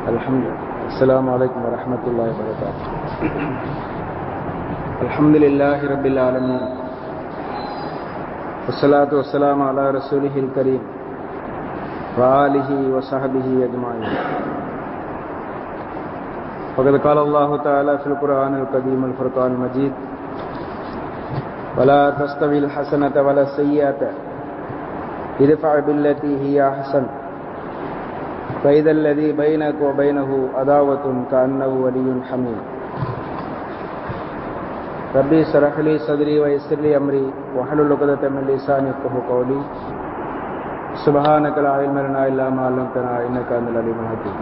الحمد السلام عليكم ورحمة الله وبركاته الحمد لله رب العالمين والصلاة والسلام على رسوله الكريم وآله وصحبه أجمعين وقد قال الله تعالى في القرآن القديم الفرقان المجيد ولا تستوي الحسنة ولا السيئة ادفع بالتي هي أحسن فإذا الذي بينك وبينه عداوة كأنه ولي حميم ربي اشرح لي صدري ويسر لي أمري واحلل عقدة من لساني يفقهوا قولي سبحانك لا علم لنا إلا ما علمتنا إنك أنت العليم الحكيم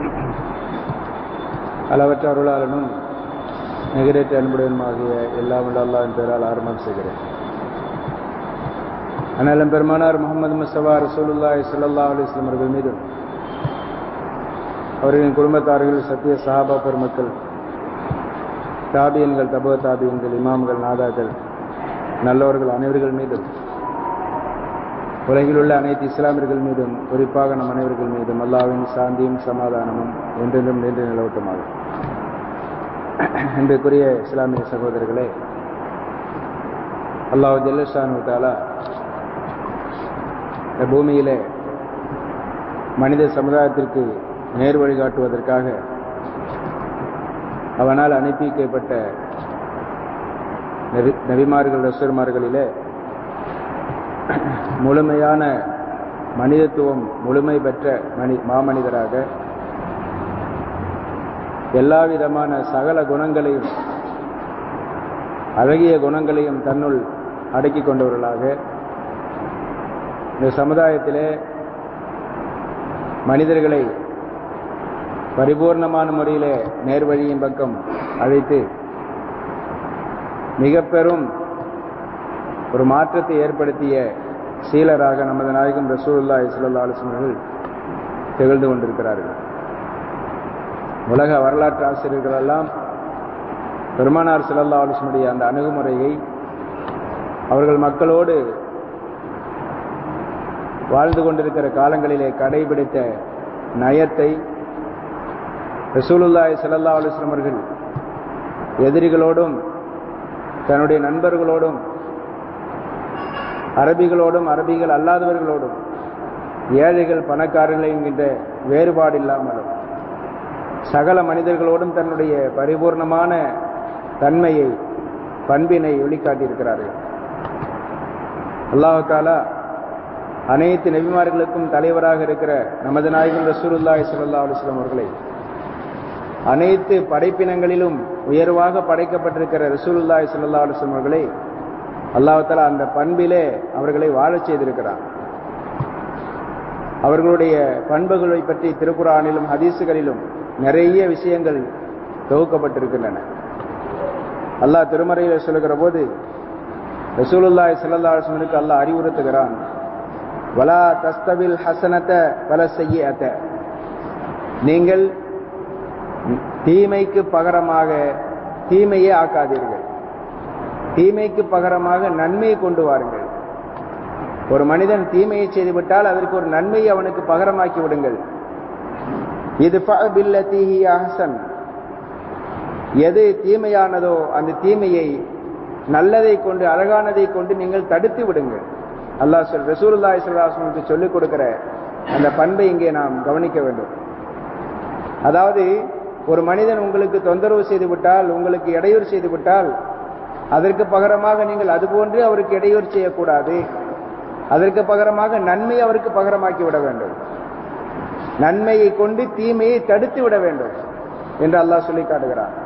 அளவற்ற அருளாளனும் நிகரேற்ற அன்புடனுமாகிய எல்லாம் வல்ல அல்லாஹ்வின் பெயரால் ஆரம்பம் செய்கிறேன் அண்ணலம் பெருமானார் முகமது முஸ்தபா ரசூலுல்லாஹி ஸல்லல்லாஹு அலைஹி வஸல்லம் அவர்கள் மீதும் அவர்களின் குடும்பத்தார்கள் சத்திய சஹாபா பெருமக்கள் தாபியன்கள் தபுவ தாபியன்கள் இமாம்கள் நாதாக்கள் நல்லவர்கள் அனைவர்கள் மீதும் உலகில் உள்ள அனைத்து இஸ்லாமியர்கள் மீதும் குறிப்பாக நம் அனைவர்கள் மீதும் அல்லாவின் சாந்தியும் சமாதானமும் என்றென்றும் நின்று நிலவட்டுமாக இன்றைக்குரிய இஸ்லாமிய சகோதரர்களே அல்லாஹ் ஜல்லஷானு தாலா இந்த பூமியிலே மனித சமுதாயத்திற்கு நேர் வழிகாட்டுவதற்காக அவனால் அனுப்பிக்கப்பட்ட நபிமார்கள் ரசூர்மார்களிலே முழுமையான மனிதத்துவம் முழுமை பெற்ற மனி மாமனிதராக எல்லா விதமான சகல குணங்களையும் அழகிய குணங்களையும் தன்னுள் அடக்கி கொண்டவர்களாக இந்த சமுதாயத்திலே மனிதர்களை பரிபூர்ணமான முறையிலே நேர்வழியின் பக்கம் அழைத்து மிக பெரும் ஒரு மாற்றத்தை ஏற்படுத்திய சீலராக நமது நாயகம் ரசூல்லா இஸ்லல்லா அலுவலர்கள் திகழ்ந்து கொண்டிருக்கிறார்கள் உலக வரலாற்று ஆசிரியர்கள் எல்லாம் பெருமானார் சிலல்லா அலுவலனுடைய அந்த அணுகுமுறையை அவர்கள் மக்களோடு வாழ்ந்து கொண்டிருக்கிற காலங்களிலே கடைபிடித்த நயத்தை ரசூலுல்லாய் சல்லா அலுவலம் அவர்கள் எதிரிகளோடும் தன்னுடைய நண்பர்களோடும் அரபிகளோடும் அரபிகள் அல்லாதவர்களோடும் ஏழைகள் பணக்காரர்கள் என்கின்ற வேறுபாடு இல்லாமலும் சகல மனிதர்களோடும் தன்னுடைய பரிபூர்ணமான தன்மையை பண்பினை வெளிக்காட்டியிருக்கிறார்கள் அல்லாஹு தாலா அனைத்து நபிமார்களுக்கும் தலைவராக இருக்கிற நமது நாயகம் ரசூலுல்லாய் சல்லா அலுவலம் அவர்களை அனைத்து படைப்பினங்களிலும் உயர்வாக படைக்கப்பட்டிருக்கிற ரசூலுல்லாய் சல்லா அலுவலம் அவர்களை அல்லாஹால அந்த பண்பிலே அவர்களை வாழச் செய்திருக்கிறார் அவர்களுடைய பண்புகளை பற்றி திருக்குறானிலும் ஹதீசுகளிலும் நிறைய விஷயங்கள் தொகுக்கப்பட்டிருக்கின்றன அல்லாஹ் திருமறையில் சொல்லுகிற போது ரசூலுல்லாய் சல்லா அலுவலனுக்கு அல்லாஹ் அறிவுறுத்துகிறான் வலா தஸ்தவில் ஹசனத்த வல செய்ய நீங்கள் தீமைக்கு பகரமாக தீமையே ஆக்காதீர்கள் தீமைக்கு பகரமாக நன்மையை கொண்டு வாருங்கள் ஒரு மனிதன் தீமையை செய்துவிட்டால் அதற்கு ஒரு நன்மையை அவனுக்கு பகரமாக்கி விடுங்கள் இது அஹசன் எது தீமையானதோ அந்த தீமையை நல்லதை கொண்டு அழகானதை கொண்டு நீங்கள் தடுத்து விடுங்கள் அல்லாஹ் சொல் ரசூலுல்லாய் சொல்லாசனுக்கு சொல்லிக் கொடுக்கிற அந்த பண்பை இங்கே நாம் கவனிக்க வேண்டும் அதாவது ஒரு மனிதன் உங்களுக்கு தொந்தரவு செய்து விட்டால் உங்களுக்கு இடையூறு செய்து விட்டால் அதற்கு பகரமாக நீங்கள் அதுபோன்று அவருக்கு இடையூறு செய்யக்கூடாது அதற்கு பகரமாக நன்மை அவருக்கு பகரமாக்கி விட வேண்டும் நன்மையை கொண்டு தீமையை தடுத்து விட வேண்டும் என்று அல்லாஹ் சொல்லி காட்டுகிறார்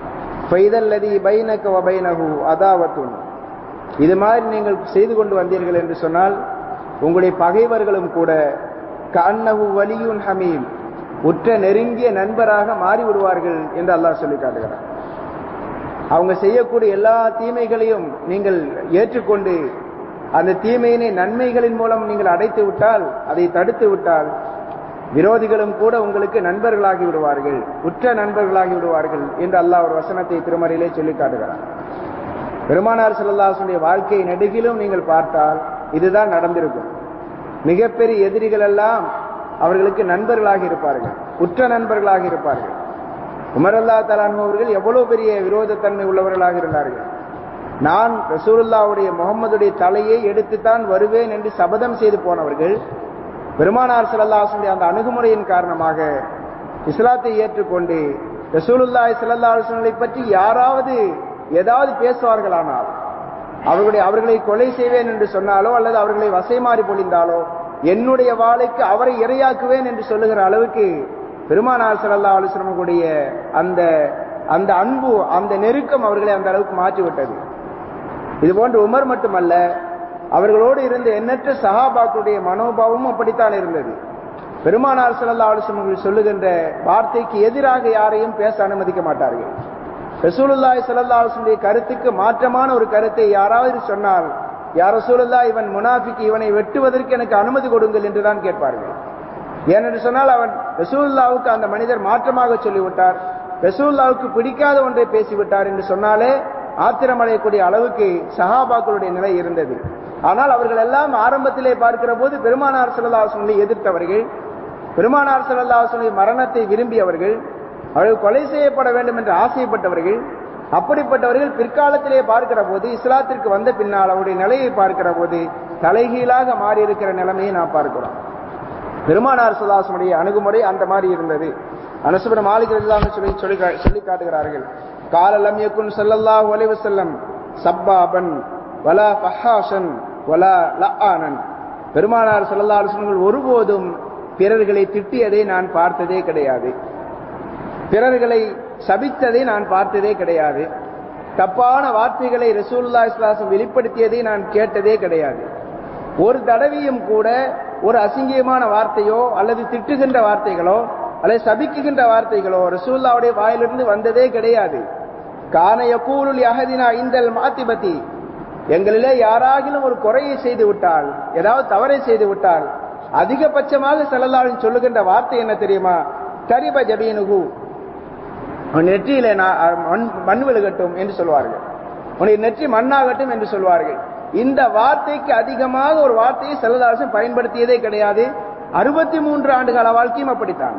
அதாவத்துன் இது மாதிரி நீங்கள் செய்து கொண்டு வந்தீர்கள் என்று சொன்னால் உங்களுடைய பகைவர்களும் கூட கண்ணகு வலியுன் ஹமீம் உற்ற நெருங்கிய நண்பராக மாறி விடுவார்கள் என்று அல்லாஹ் சொல்லி காட்டுகிறார் அவங்க செய்யக்கூடிய எல்லா தீமைகளையும் நீங்கள் ஏற்றுக்கொண்டு அந்த தீமையினை நன்மைகளின் மூலம் நீங்கள் அடைத்து விட்டால் அதை தடுத்து விட்டால் விரோதிகளும் கூட உங்களுக்கு நண்பர்களாகி விடுவார்கள் உற்ற நண்பர்களாகி விடுவார்கள் என்று அல்லாஹ் ஒரு வசனத்தை திருமறையிலே சொல்லி காட்டுகிறார் பெருமானார் செல்லல்லாசுடைய வாழ்க்கை நெடுகிலும் நீங்கள் பார்த்தால் இதுதான் நடந்திருக்கும் மிகப்பெரிய எதிரிகள் எல்லாம் அவர்களுக்கு நண்பர்களாக இருப்பார்கள் உற்ற நண்பர்களாக இருப்பார்கள் உமர் அல்லா தலான் அவர்கள் எவ்வளவு பெரிய விரோதத்தன்மை உள்ளவர்களாக இருந்தார்கள் நான் ரசூலுல்லாவுடைய முகம்மதுடைய தலையை எடுத்துத்தான் வருவேன் என்று சபதம் செய்து போனவர்கள் பெருமானார் சல்லாஹுடைய அந்த அணுகுமுறையின் காரணமாக இஸ்லாத்தை ஏற்றுக்கொண்டு ரசூலுல்லாய் சல்லாஹுலை பற்றி யாராவது ஏதாவது பேசுவார்களானால் அவர்களுடைய அவர்களை கொலை செய்வேன் என்று சொன்னாலோ அல்லது அவர்களை வசைமாறி பொழிந்தாலோ என்னுடைய வாழைக்கு அவரை இரையாக்குவேன் என்று சொல்லுகிற அளவுக்கு பெருமானார் சல்லா அலுவலமுடைய அந்த அந்த அன்பு அந்த நெருக்கம் அவர்களை அந்த அளவுக்கு மாற்றிவிட்டது இது போன்று உமர் மட்டுமல்ல அவர்களோடு இருந்த எண்ணற்ற சஹாபாக்களுடைய மனோபாவமும் அப்படித்தான் இருந்தது பெருமானார் சல்லா அலுவலம் சொல்லுகின்ற வார்த்தைக்கு எதிராக யாரையும் பேச அனுமதிக்க மாட்டார்கள் ரசூலுல்லாய் சல்லா அலுவலுடைய கருத்துக்கு மாற்றமான ஒரு கருத்தை யாராவது சொன்னால் யார் ரசூலுல்லா இவன் முனாஃபிக்கு இவனை வெட்டுவதற்கு எனக்கு அனுமதி கொடுங்கள் என்றுதான் கேட்பார்கள் ஏனென்று சொன்னால் அவன் ரசூல்லாவுக்கு அந்த மனிதர் மாற்றமாக சொல்லிவிட்டார் ரசூல்லாவுக்கு பிடிக்காத ஒன்றை பேசிவிட்டார் என்று சொன்னாலே ஆத்திரமடையக்கூடிய அளவுக்கு சஹாபாக்களுடைய நிலை இருந்தது ஆனால் அவர்கள் எல்லாம் ஆரம்பத்திலே பார்க்கிற போது பெருமானார் செல்லல்லாசனை எதிர்த்தவர்கள் பெருமானார் செல்லல்லாசனை மரணத்தை விரும்பியவர்கள் அவர்கள் கொலை செய்யப்பட வேண்டும் என்று ஆசைப்பட்டவர்கள் அப்படிப்பட்டவர்கள் பிற்காலத்திலே பார்க்கிற போது இஸ்லாத்திற்கு வந்த பின்னால் அவருடைய நிலையை பார்க்கிற போது தலைகீழாக மாறி இருக்கிற நிலைமையை நாம் பார்க்கிறோம் பெருமானார் சுல்லாசனுடைய அணுகுமுறை அந்த மாதிரி இருந்தது அனசுபன மாளிகை சொல்லி சொல்லி சொல்லி காட்டுகிறார்கள் காலலம் யக்குன் சல்லல்லாஹு அலைஹி வஸல்லம் சப்பாபன் வலா ஃபஹாஷன் வலா லஆனன் பெருமானார் ஸல்லல்லாஹு அலைஹி வஸல்லம் ஒருபோதும் பிறர்களை திட்டியதை நான் பார்த்ததே கிடையாது பிறர்களை சபித்ததை நான் பார்த்ததே கிடையாது தப்பான வார்த்தைகளை ரசூல்லா இஸ்லாசம் வெளிப்படுத்தியதை நான் கேட்டதே கிடையாது ஒரு தடவையும் கூட ஒரு அசிங்கியமான வார்த்தையோ அல்லது திட்டுகின்ற வார்த்தைகளோ அல்லது சபிக்குகின்ற வார்த்தைகளோ ரசூல்லாவுடைய வாயிலிருந்து வந்ததே கிடையாது கானைய கூருள் அகதினா இந்தல் மாத்திபதி எங்களிலே யாராகிலும் ஒரு குறையை செய்து விட்டால் ஏதாவது தவறை செய்து விட்டால் அதிகபட்சமாக செல்லலாவின் சொல்லுகின்ற வார்த்தை என்ன தெரியுமா கரிப ஜபீனுகு உன் நெற்றியில மண் மண் விழுகட்டும் என்று சொல்வார்கள் உன்னுடைய நெற்றி மண்ணாகட்டும் என்று சொல்வார்கள் இந்த வார்த்தைக்கு அதிகமாக ஒரு வார்த்தையை செல்லதாசன் பயன்படுத்தியதே கிடையாது அறுபத்தி மூன்று ஆண்டுகால வாழ்க்கையும் அப்படித்தான்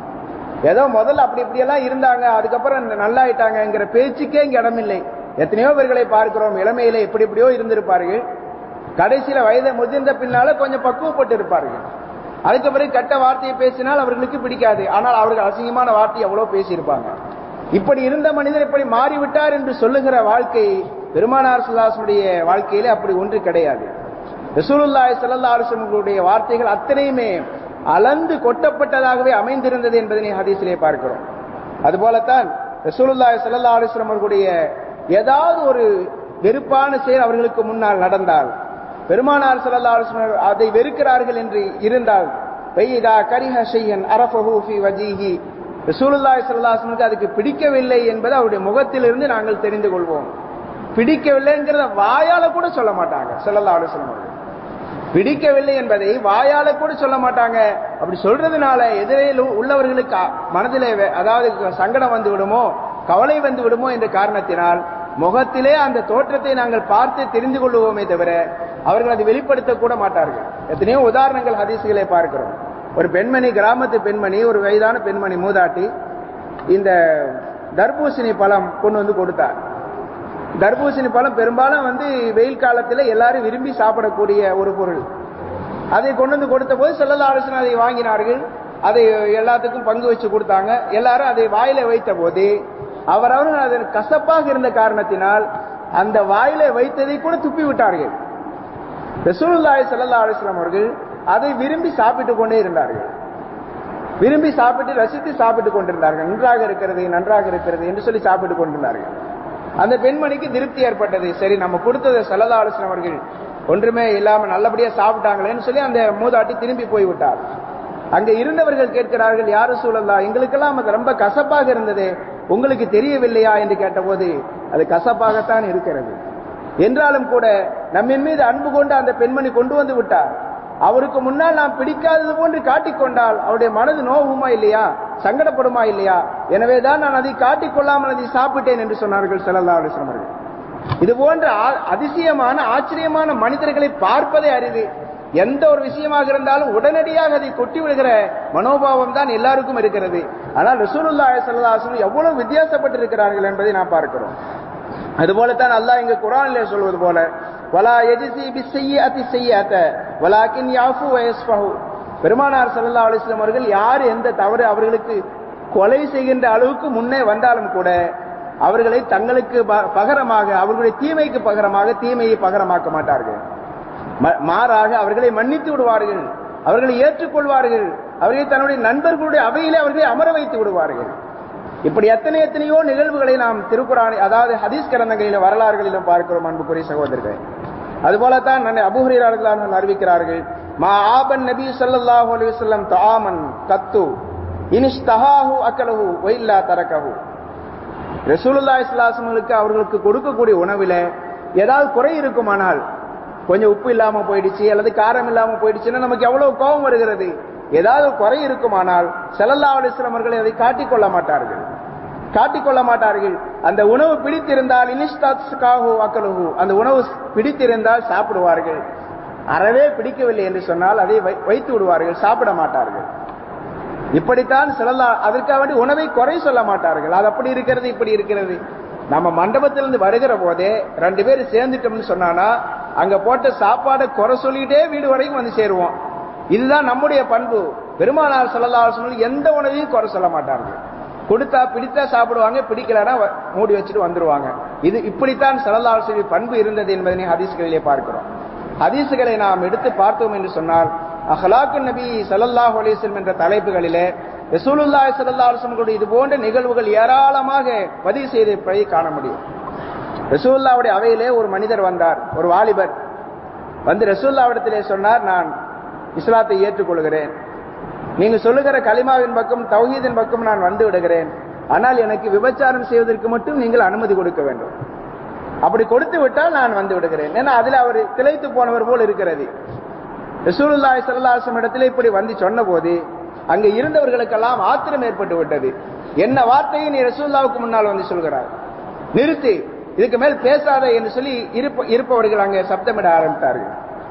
ஏதோ முதல்ல அப்படி இப்படியெல்லாம் இருந்தாங்க அதுக்கப்புறம் நல்லாயிட்டாங்கிற பேச்சுக்கே இங்க இடமில்லை எத்தனையோ பேர்களை பார்க்கிறோம் இளமையில எப்படி எப்படியோ இருந்திருப்பார்கள் கடைசியில வயதை முதிர்ந்த பின்னால கொஞ்சம் பக்குவப்பட்டு இருப்பார்கள் அதுக்கு பிறகு கட்ட வார்த்தையை பேசினால் அவர்களுக்கு பிடிக்காது ஆனால் அவர்கள் அசிங்கமான வார்த்தையை எவ்வளவு பேசியிருப்பாங்க இப்படி இருந்த மனிதர் இப்படி மாறிவிட்டார் என்று சொல்லுகிற வாழ்க்கை பெருமானார் சுல்லாசனுடைய வாழ்க்கையிலே அப்படி ஒன்று கிடையாது ரசூலுல்லாய் சல்லா அலுவலமுடைய வார்த்தைகள் அத்தனையுமே அளந்து கொட்டப்பட்டதாகவே அமைந்திருந்தது என்பதனை ஹதீஸிலே பார்க்கிறோம் அதுபோலத்தான் ரசூலுல்லாய் சல்லா அலுவலம் அவர்களுடைய ஏதாவது ஒரு வெறுப்பான செயல் அவர்களுக்கு முன்னால் நடந்தால் பெருமானார் சல்லா அலுவலம் அதை வெறுக்கிறார்கள் என்று இருந்தால் பெய்தா கரிஹ ஷையன் அரஃபஹு ஃபி வஜீஹி ரசூலுல்லாய் சல்லாஹனுக்கு அதுக்கு பிடிக்கவில்லை என்பது அவருடைய முகத்திலிருந்து நாங்கள் தெரிந்து கொள்வோம் பிடிக்கவில்லைங்கிறத வாயால கூட சொல்ல மாட்டாங்க சல்லல்லா அலுவலம் அவர்கள் பிடிக்கவில்லை என்பதை வாயால கூட சொல்ல மாட்டாங்க அப்படி சொல்றதுனால எதிரே உள்ளவர்களுக்கு மனதிலே அதாவது சங்கடம் வந்து விடுமோ கவலை வந்து விடுமோ என்ற காரணத்தினால் முகத்திலே அந்த தோற்றத்தை நாங்கள் பார்த்து தெரிந்து கொள்வோமே தவிர அவர்கள் அதை வெளிப்படுத்த கூட மாட்டார்கள் எத்தனையோ உதாரணங்கள் ஹதீசுகளை பார்க்கிறோம் ஒரு பெண்மணி கிராமத்து பெண்மணி ஒரு வயதான பெண்மணி மூதாட்டி இந்த தர்பூசணி பழம் கொண்டு வந்து கொடுத்தார் தர்பூசணி பழம் பெரும்பாலும் வந்து வெயில் காலத்தில் எல்லாரும் விரும்பி சாப்பிடக்கூடிய ஒரு பொருள் அதை கொண்டு வந்து கொடுத்த போது செல்லல்லா அரசன் அதை வாங்கினார்கள் அதை எல்லாத்துக்கும் பங்கு வச்சு கொடுத்தாங்க எல்லாரும் அதை வாயில வைத்த போது அவரவர்கள் அதன் கசப்பாக இருந்த காரணத்தினால் அந்த வாயில வைத்ததை கூட துப்பி விட்டார்கள் ரசூலுல்லாய் சல்லா அலிஸ்லாம் அவர்கள் அதை விரும்பி சாப்பிட்டு கொண்டே இருந்தார்கள் விரும்பி சாப்பிட்டு ரசித்து சாப்பிட்டு கொண்டிருந்தார்கள் நன்றாக இருக்கிறது நன்றாக இருக்கிறது என்று சொல்லி சாப்பிட்டு கொண்டிருந்தார்கள் அந்த பெண்மணிக்கு திருப்தி ஏற்பட்டது சரி நம்ம கொடுத்ததை சல்லா அலிஸ்லாம் அவர்கள் ஒன்றுமே இல்லாம நல்லபடியா சாப்பிட்டாங்களேன்னு சொல்லி அந்த மூதாட்டி திரும்பி போய்விட்டார் அங்க இருந்தவர்கள் கேட்கிறார்கள் யாரு சூழல்லா எங்களுக்கெல்லாம் அது ரொம்ப கசப்பாக இருந்தது உங்களுக்கு தெரியவில்லையா என்று கேட்டபோது அது கசப்பாகத்தான் இருக்கிறது என்றாலும் கூட நம்மின் மீது அன்பு கொண்டு அந்த பெண்மணி கொண்டு வந்து விட்டார் அவருக்கு முன்னால் நாம் பிடிக்காதது போன்று காட்டிக்கொண்டால் அவருடைய மனது நோவுமா இல்லையா சங்கடப்படுமா இல்லையா எனவேதான் நான் அதை காட்டிக்கொள்ளாமல் அதை சாப்பிட்டேன் என்று சொன்னார்கள் செல்லல்லா அலிஸ்லாம் இது போன்ற அதிசயமான ஆச்சரியமான மனிதர்களை பார்ப்பதே அரிது எந்த ஒரு விஷயமாக இருந்தாலும் உடனடியாக அதை கொட்டி விடுகிற மனோபாவம் தான் எல்லாருக்கும் இருக்கிறது ஆனால் ரசூலுல்லா சல்லாஹ் எவ்வளவு வித்தியாசப்பட்டிருக்கிறார்கள் என்பதை நாம் பார்க்கிறோம் அதுபோலத்தான் அல்லாஹ் இங்கு குரானிலே சொல்வது போல வலா எஜிசி பிஸ்ஸையஅதி ஸையஅத வலாக்கின் யாஃபு வயஸ்ஃபஹு பெருமானார் ஸல்லல்லாஹு அலைஹி வஸல்லம் அவர்கள் யார் எந்த தவறு அவர்களுக்கு கொலை செய்கின்ற அளவுக்கு முன்னே வந்தாலும் கூட அவர்களை தங்களுக்கு ப- பகரமாக அவர்களுடைய தீமைக்கு பகரமாக தீமையை பகரமாக்க மாட்டார்கள் ம- மாறாக அவர்களை மன்னித்து விடுவார்கள் அவர்களை ஏற்றுக்கொள்வார்கள் அவர்களை தன்னுடைய நண்பர்களுடைய அவையிலே அவர்களை அமர வைத்து விடுவார்கள் இப்படி எத்தனை எத்தனையோ நிகழ்வுகளை நாம் திருக்குறான் அதாவது ஹதீஸ் கிரந்தங்களிலும் வரலாறுகளிலும் பார்க்கிறோம் அன்புக்குரிய சகோதரர்கள் அதுபோலத்தான் நான் அபுஹரியாளர்களான அறிவிக்கிறார்கள் மா ஆபன் நபி ஸல்லல்லாஹு அலைஹி வஸல்லம் தஆமன் கத்து இனிஷ்தஹாஹு அக்கலஹு வைல்லா தரக்கஹு ரசூலுல்லாஹி ஸல்லல்லாஹு அலைஹி வஸல்லம் அவர்களுக்கு கொடுக்கக்கூடிய உணவில ஏதாவது குறை இருக்குமானால் கொஞ்சம் உப்பு இல்லாம போயிடுச்சு அல்லது காரம் இல்லாம போயிடுச்சுன்னா நமக்கு எவ்வளவு கோபம் வருகிறது ஏதாவது குறை இருக்குமானால் ஸல்லல்லாஹு அலைஹி வஸல்லம் அவர்கள் அதை காட்டிக்கொள்ள மாட்டார்கள் காட்டிக்கொள்ள மாட்டார்கள் அந்த உணவு பிடித்திருந்தால் இனிஸ்தாத்ஸ்காஹு அக்கலுஹு அந்த உணவு பிடித்திருந்தால் சாப்பிடுவார்கள் அறவே பிடிக்கவில்லை என்று சொன்னால் அதை வை- வைத்து விடுவார்கள் சாப்பிட மாட்டார்கள் இப்படித்தான் சொல்லலா அதற்காக வேண்டி உணவை குறை சொல்ல மாட்டார்கள் அது அப்படி இருக்கிறது இப்படி இருக்கிறது நம்ம மண்டபத்திலிருந்து வருகிற போதே ரெண்டு பேரும் சேர்ந்துட்டோம்னு சொன்னானா அங்க போட்ட சாப்பாடை குறை சொல்லிட்டே வீடு வரைக்கும் வந்து சேருவோம் இதுதான் நம்முடைய பண்பு பெருமானார் சொல்லலாம் எந்த உணவையும் குறை சொல்ல மாட்டார்கள் கொடுத்தா பிடித்தா சாப்பிடுவாங்க பிடிக்கலன்னா வ- மூடி வச்சுட்டு வந்துருவாங்க இது இப்படித்தான் சல்லல்லாஹு அலைஹி பண்பு இருந்தது என்பதனை ஹதீஸ்களிலே பார்க்கிறோம் ஹதீசுகளை நாம் எடுத்து பார்த்தோம் என்று சொன்னால் அஹ்லாக்கு நபி ஸல்லல்லாஹு அலைஹி வஸல்லம் என்ற தலைப்புகளிலே ரசூலுல்லாஹி ஸல்லல்லாஹு அலைஹி வஸல்லம் இது போன்ற நிகழ்வுகள் ஏராளமாக பதிவு செய்திருப்பதை காண முடியும் ரசூலுல்லாவுடைய அவையிலே ஒரு மனிதர் வந்தார் ஒரு வாலிபர் வந்து ரசூல்லாவிடத்திலே சொன்னார் நான் இஸ்லாத்தை ஏற்றுக்கொள்கிறேன் நீங்க சொல்லுகிற கலிமாவின் பக்கம் தௌஹீதின் பக்கம் நான் வந்து விடுகிறேன் ஆனால் எனக்கு விபச்சாரம் செய்வதற்கு மட்டும் நீங்கள் அனுமதி கொடுக்க வேண்டும் அப்படி கொடுத்து விட்டால் நான் வந்து விடுகிறேன் ஏன்னா அதுல அவர் திளைத்து போனவர் போல் இருக்கிறது ரசூலுல்லாஹி ஸல்லல்லாஹு அலைஹி வஸல்லம் இடத்திலே இப்படி வந்து சொன்னபோது அங்க இருந்தவர்களுக்கெல்லாம் ஆத்திரம் ஏற்பட்டு விட்டது என்ன வார்த்தையை நீ ரசூலுல்லாவுக்கு முன்னால் வந்து சொல்கிறார் நிறுத்து இதுக்கு மேல் பேசாத என்று சொல்லி இருப்ப- இருப்பவர்கள் அங்கே சப்தமிட ஆரம்பித்தார்கள்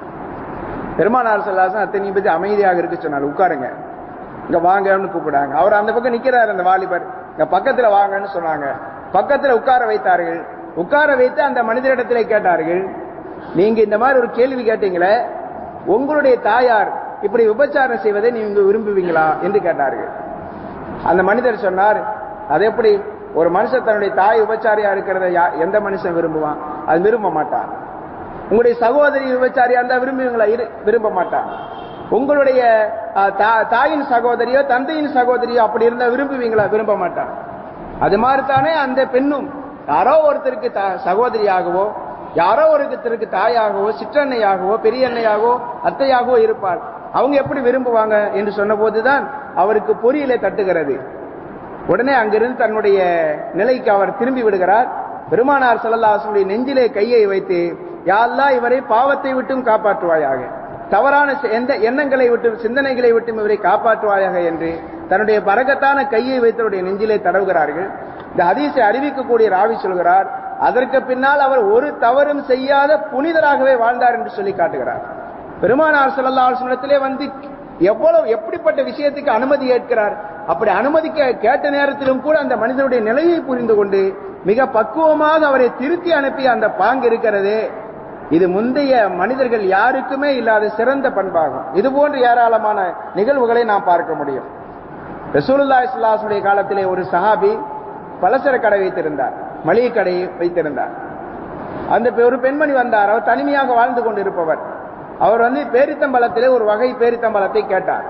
பெருமானார் சொல்லாசன் அத்தனை பத்தி அமைதியாக இருக்க சொன்னார் உட்காருங்க இங்க வாங்கன்னு கூப்பிடாங்க அவர் அந்த பக்கம் நிக்கிறார் அந்த வாலிபர் இங்க பக்கத்துல வாங்கன்னு சொன்னாங்க பக்கத்துல உட்கார வைத்தார்கள் உட்கார வைத்து அந்த மனிதரிடத்திலே கேட்டார்கள் நீங்க இந்த மாதிரி ஒரு கேள்வி கேட்டீங்களே உங்களுடைய தாயார் இப்படி விபச்சாரம் செய்வதை நீங்க விரும்புவீங்களா என்று கேட்டார்கள் அந்த மனிதர் சொன்னார் அது எப்படி ஒரு மனுஷன் தன்னுடைய தாய் விபச்சாரியா இருக்கிறத யா- எந்த மனுஷன் விரும்புவான் அது விரும்ப மாட்டான் உங்களுடைய சகோதரி விபச்சாரியா இருந்தா விரும்புவீங்களா இரு- விரும்ப மாட்டான் உங்களுடைய அஹ், தா- தாயின் சகோதரியோ தந்தையின் சகோதரியோ அப்படி இருந்தா விரும்புவீங்களா விரும்ப மாட்டான் அது மாதிரி தானே அந்த பெண்ணும் யாரோ ஒருத்தருக்கு த- சகோதரியாகவோ யாரோ ஒருத்தருக்கு தாயாகவோ சிற்றன்னையாகவோ பெரியன்னையாகவோ அத்தையாகவோ இருப்பாள் அவங்க எப்படி விரும்புவாங்க என்று சொன்னபோதுதான் அவருக்கு பொறியிலே தட்டுகிறது உடனே அங்கிருந்து தன்னுடைய நிலைக்கு அவர் திரும்பி விடுகிறார் பெருமானார் ஸல்லல்லாஹு நெஞ்சிலே கையை வைத்து யா அல்லாஹ் இவரை பாவத்தை விட்டும் காப்பாற்றுவாயாக தவறான சி- எந்த எண்ணங்களை விட்டும் சிந்தனைகளை விட்டும் இவரை காப்பாற்றுவாயாக என்று தன்னுடைய பரகத்தான கையை வைத்தவருடைய நெஞ்சிலே தடவுகிறார்கள் இந்த ஹதீஸை அறிவிக்கக்கூடிய ராவி சொல்கிறார் அதற்கு பின்னால் அவர் ஒரு தவறும் செய்யாத புனிதராகவே வாழ்ந்தார் என்று சொல்லி காட்டுகிறார் பெருமானார் ஸல்லல்லாஹு அலைஹி வஸல்லத்திலே வந்து எவ்வளவு எப்படிப்பட்ட விஷயத்துக்கு அனுமதி கேட்கிறார் அப்படி அனுமதி கே- கேட்ட நேரத்திலும் கூட அந்த மனிதனுடைய நிலையை புரிந்து கொண்டு மிக பக்குவமாக அவரை திருத்தி அனுப்பிய அந்த பாங்கு இருக்கிறதே இது முந்தைய மனிதர்கள் யாருக்குமே இல்லாத சிறந்த பண்பாகும் இது போன்ற ஏராளமான நிகழ்வுகளை நாம் பார்க்க முடியும் ரசூலுல்லாஹி ஸல்லல்லாஹு அலைஹி வஸல்லம் காலத்திலே ஒரு சஹாபி பலசர கடை வைத்திருந்தார் மளிகை கடையை வைத்திருந்தார் அந்த பெ- ஒரு பெண்மணி வந்தார் அவர் தனிமையாக வாழ்ந்து கொண்டிருப்பவர் அவர் வந்து பேரித்தம்பலத்திலே ஒரு வகை பேரித்தம்பலத்தை கேட்டார்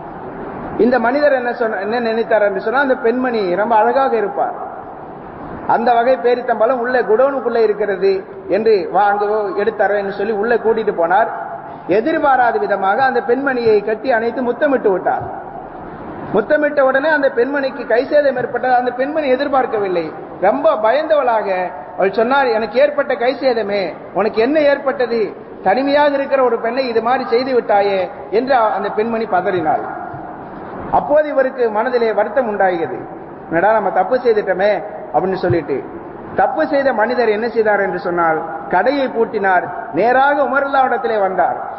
இந்த மனிதர் என்ன சொன்ன என்ன நினைத்தார் என்று சொன்னால் அந்த பெண்மணி ரொம்ப அழகாக இருப்பார் அந்த வகை பேரித்தம்பலம் உள்ள குடோனுக்குள்ள இருக்கிறது என்று வா அங்க எடுத்தாரோ என்று சொல்லி உள்ள கூட்டிட்டு போனார் எதிர்பாராத விதமாக அந்த பெண்மணியை கட்டி அணைத்து முத்தமிட்டு விட்டார் முத்தமிட்ட உடனே அந்த பெண்மணிக்கு கைசேதம் ஏற்பட்டது அந்த பெண்மணி எதிர்பார்க்கவில்லை ரொம்ப பயந்தவளாக அவள் சொன்னார் எனக்கு ஏற்பட்ட கைசேதமே உனக்கு என்ன ஏற்பட்டது தனிமையாக இருக்கிற ஒரு பெண்ணை இது மாதிரி செய்து விட்டாயே என்று அந்த பெண்மணி பதறினாள் அப்போது இவருக்கு மனதிலே வருத்தம் உண்டாகியது என்னடா நம்ம தப்பு செய்துட்டோமே அப்படின்னு சொல்லிட்டு தப்பு செய்த மனிதர் என்ன செய்தார் என்று சொன்னால் கடையை பூட்டினார் நேராக உமருல்லாவிடத்திலே வந்தார்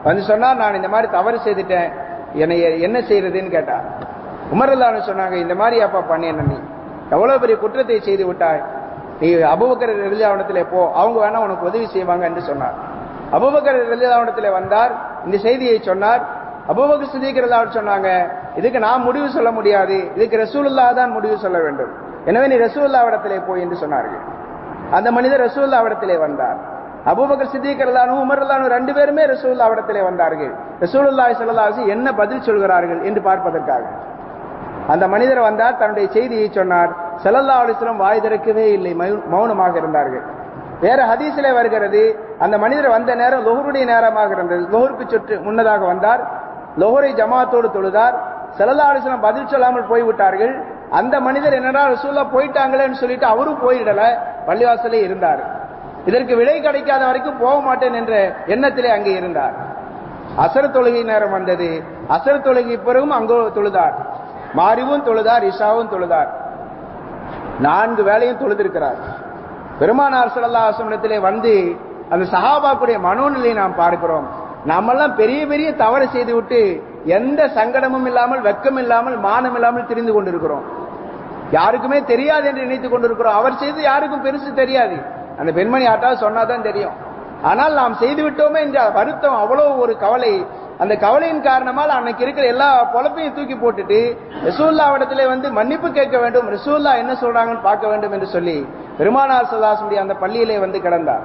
வந்து சொன்னார் நான் இந்த மாதிரி தவறு செய்துட்டேன் என்னை என்ன செய்யறதுன்னு கேட்டா உமரல்லான்னு சொன்னாங்க இந்த மாதிரி அப்பா பண்ணின நீ எவ்வளவு பெரிய குற்றத்தை செய்து விட்டாய் நீ அபுபக்கர் ரலியாவனத்திலே போ அவங்க வேணா உனக்கு உதவி செய்வாங்க என்று சொன்னார் அபுபக்கர் ரலியாவனத்திலே வந்தார் இந்த செய்தியை சொன்னார் அபுபக்கர் சித்திக்கிறதா சொன்னாங்க இதுக்கு நான் முடிவு சொல்ல முடியாது இதுக்கு ரசூலுல்லா தான் முடிவு சொல்ல வேண்டும் எனவே நீ ரசூல்லாவிடத்திலே போய் என்று சொன்னார்கள் அந்த மனிதர் ரசூல்லாவிடத்திலே வந்தார் அபூபக்கர் சித்திகரலானும் உமர்லானும் ரெண்டு பேருமே ரசூல்லாவிடத்திலே வந்தார்கள் ரசூலுல்லாஹி ஸல்லல்லாஹு அலைஹி என்ன பதில் சொல்கிறார்கள் என்று பார்ப்பதற்காக அந்த மனிதர் வந்தார் தன்னுடைய செய்தியை சொன்னார் ஸல்லல்லாஹு அலைஹி வஸல்லம் வாய் திறக்கவே இல்லை மௌ- மௌனமாக இருந்தார்கள் வேற ஹதீஸிலே வருகிறது அந்த மனிதர் வந்த நேரம் லொஹருடைய நேரமாக இருந்தது லொஹருக்கு சுற்று முன்னதாக வந்தார் லொஹரை ஜமாத்தோடு தொழுதார் ஸல்லல்லாஹு அலைஹி வஸல்லம் பதில் சொல்லாமல் போய்விட்டார்கள் அந்த மனிதர் என்னடா ரசூல்லா போயிட்டாங்களேன்னு சொல்லிட்டு அவரும் போயிடல பள்ளிவாசலே இருந்தார் இதற்கு விடை கிடைக்காத வரைக்கும் போக மாட்டேன் என்ற எண்ணத்திலே அங்கே இருந்தார் அசர் தொழுகை நேரம் வந்தது அசர் தொழுகை பிறகும் அங்கோ தொழுதார் மாரிவும் தொழுதார் இஷாவும் தொழுதார் நான்கு வேளையும் தொழுதிருக்கிறார் பெருமானார் ஸல்லல்லாஹு அலைஹி வஸல்லத்திலே வந்து அந்த சஹாபாக்குடைய மனோநிலையை நாம் பார்க்கிறோம் நாமெல்லாம் பெரிய பெரிய தவறு செய்து விட்டு எந்த சங்கடமும் இல்லாமல் வெக்கம் இல்லாமல் மானம் இல்லாமல் திரிந்து கொண்டிருக்கிறோம் யாருக்குமே தெரியாது என்று நினைத்துக் கொண்டிருக்கிறோம் அவர் செய்து யாருக்கும் பெருசு தெரியாது அந்த பெண்மணி ஆட்டாவது சொன்னாதான் தெரியும் ஆனால் நாம் செய்து விட்டோமே என்ற வருத்தம் அவ்வளவு ஒரு கவலை அந்த கவலையின் காரணமால் அன்னைக்கு இருக்கிற எல்லா பொழப்பையும் தூக்கி போட்டுட்டு ரசூல்லாவிடத்திலே வந்து மன்னிப்பு கேட்க வேண்டும் ரசூல்லா என்ன சொல்றாங்கன்னு பார்க்க வேண்டும் என்று சொல்லி பெருமானார் சதாசுடைய அந்த பள்ளியிலே வந்து கிடந்தார்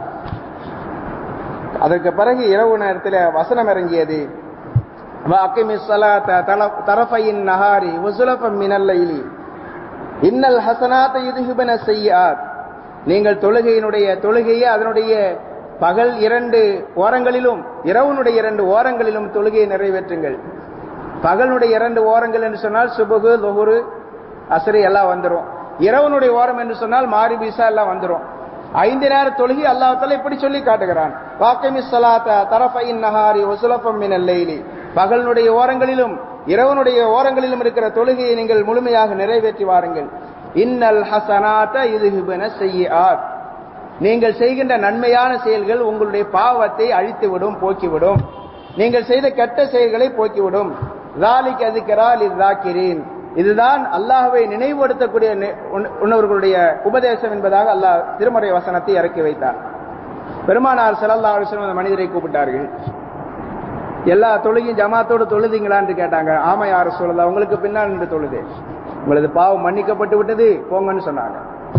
அதற்கு பிறகு இரவு நேரத்தில் வசனம் இறங்கியது وَأَقِمِ الصَّلَاةَ طَرَفَيِ النَّهَارِ وَزُلَفًا مِنَ اللَّيْلِ இன்னல் ஹசனாத்த யுதுஹிபன செய்யாத் நீங்கள் தொழுகையினுடைய தொழுகையை அதனுடைய பகல் இரண்டு ஓரங்களிலும் இரவுனுடைய இரண்டு ஓரங்களிலும் தொழுகையை நிறைவேற்றுங்கள் பகலுடைய இரண்டு ஓரங்கள் என்று சொன்னால் சுபகு லொஹுரு அசரி எல்லாம் வந்துரும் இரவனுடைய ஓரம் என்று சொன்னால் மாரி பீசா எல்லாம் வந்துரும் ஐந்து நேர தொழுகை அல்லாஹ் இப்படி சொல்லி காட்டுகிறான் வாக்கமி சலாத்த தரஃபைன் நஹாரி ஒசுலஃபம் மின் லைலி பகலுடைய ஓரங்களிலும் இரவனுடைய ஓரங்களிலும் இருக்கிற தொழுகையை நீங்கள் முழுமையாக நிறைவேற்றி வாருங்கள் இன்னல் ஹசனாத்த இதுஹிபன செய்யாத் நீங்கள் செய்கின்ற நன்மையான செயல்கள் உங்களுடைய பாவத்தை அழித்துவிடும் போக்கிவிடும் நீங்கள் செய்த கெட்ட செயல்களை போக்கிவிடும் ராலிக் அதுக்கரால் இதாக்கிறேன் இதுதான் அல்லாஹ்வை நினைவுபடுத்தக்கூடிய நி- உன்- உன்னவர்களுடைய உபதேசம் என்பதாக அல்லாஹ் திருமறை வசனத்தை இறக்கி வைத்தார் பெருமானார் ஸல்லல்லாஹு அலைஹி வஸல்லம் அந்த மனிதரை கூப்பிட்டார்கள் எல்லா தொழுகையும் ஜமாத்தோடு தொழுதீங்களான்னு கேட்டாங்க ஆமா யார சொல்லல உங்களுக்கு பின்னால் நின்று தொழுது உங்களது பாவம் மன்னிக்கப்பட்டு விட்டது போங்கன்னு சொன்னாங்க